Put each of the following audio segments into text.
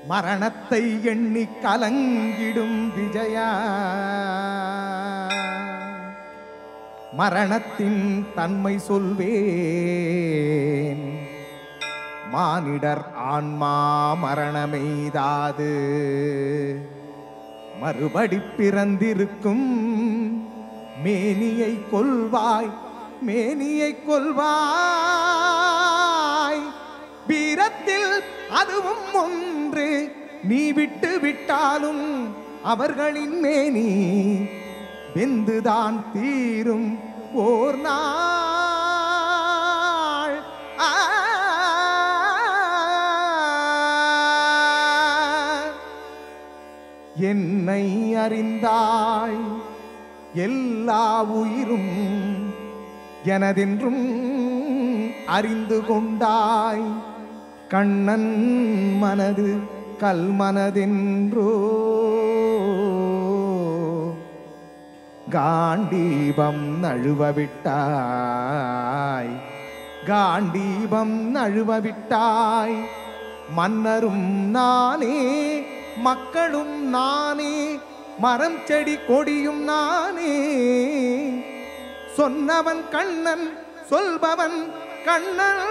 மரணத்தை எண்ணி கலங்கிடும் விஜயா மரணத்தின் தன்மை சொல்வேன் மானிடர் ஆன்மா மரணமெய்தாது மறுபடி பிறந்திருக்கும் மேனியை கொல்வாய் மேனியை கொல்வாய் வீரத்தில் அதுவும் ஒன்று நீ விட்டு விட்டாலும் அவர்களின் மேனி வெந்துதான் தீரும் ஓர் நாள் ஆ என்னை அறிந்தாய் எல்லா உயிரும் எனதென்றும் அறிந்து கொண்டாய் கண்ணன் மனது கல்மனதென்றோ காண்டீபம் நழுவ விட்டாய் காண்டீபம் நழுவ விட்டாய் மன்னரும் நானே மக்களும் நானே மரம் செடி கொடியும் நானே சொன்னவன் கண்ணன் சொல்பவன் கண்ணன்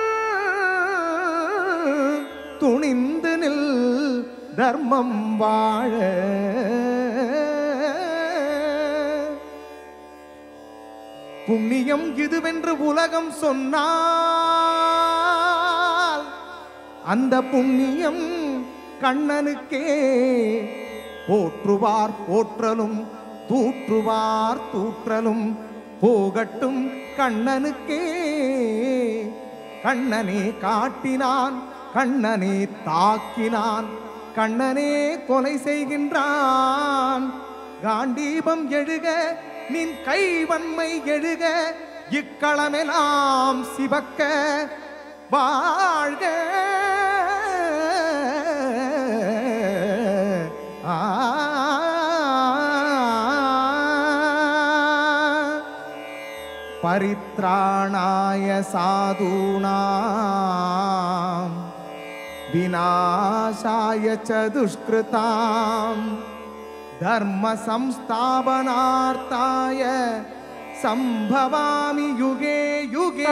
துணிந்து நில் தர்மம் வாழ புண்ணியம் இதுவென்று உலகம் சொன்னால் அந்த புண்ணியம் கண்ணனுக்கே போற்றுவார் போற்றலும் தூற்றுவார் தூற்றலும் போகட்டும் கண்ணனுக்கே கண்ணனே காட்டினான் கண்ணனே தாக்கினான் கண்ணனே கொலை செய்கின்றான் காண்டீபம் எழுக நின் கைவன்மை எழுக இக்களமெல்லாம் சிவக்க வாழ்க ஆ परित्राणाय साधूनां विनाशाय च दुष्कृतां धर्मसंस्थापनार्थाय सम्भवामि युगे युगे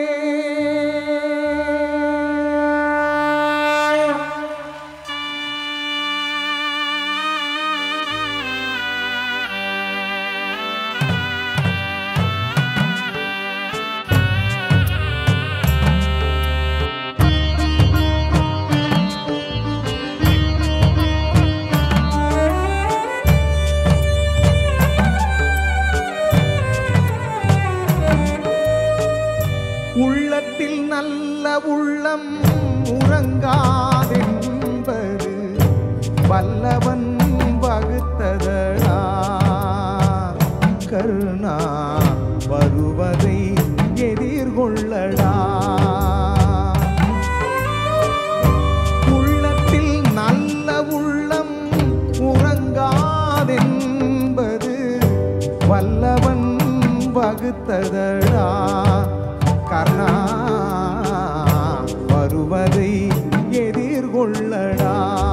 உள்ளத்தில் நல்ல உள்ளம் உறங்காதென்பது வல்லவன் வகுத்ததடா கருணா வருவதை எதிர்கொள்ளடா உள்ளத்தில் நல்ல உள்ளம் உறங்காதென்பது வல்லவன் வகுத்ததடா கர்ணா வருவதை எதிர்கொள்ளடா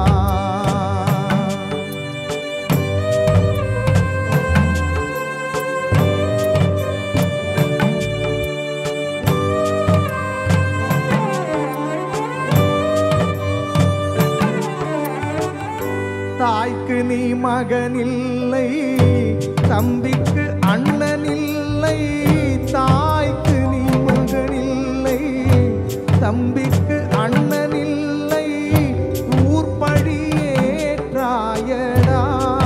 தாய்க்கு நீ மகனில்லை தம்பிக்கு அண்ணனில்லை தாய்க்கு நீ மகனில்லை தம்பிக்கு அண்ணனில்லை ஊர்பழி ஏற்றாயடா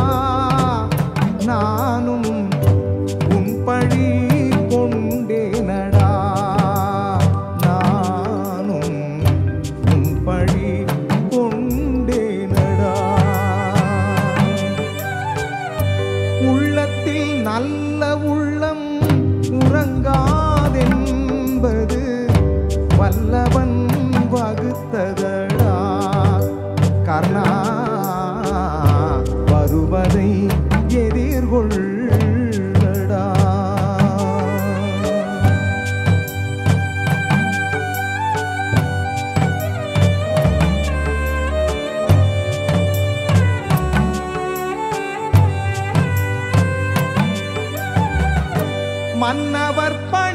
நானும் உன் பழி கொண்டேனடா நானும் உன் பழி கொண்டேனடா உள்ளத்தில் நல்ல உள்ளம் உறங்காதென்பது வல்லவன் வகுத்ததடா கர்ணா வருவதை எதிர்கொள்ளடா மன்னவர் படை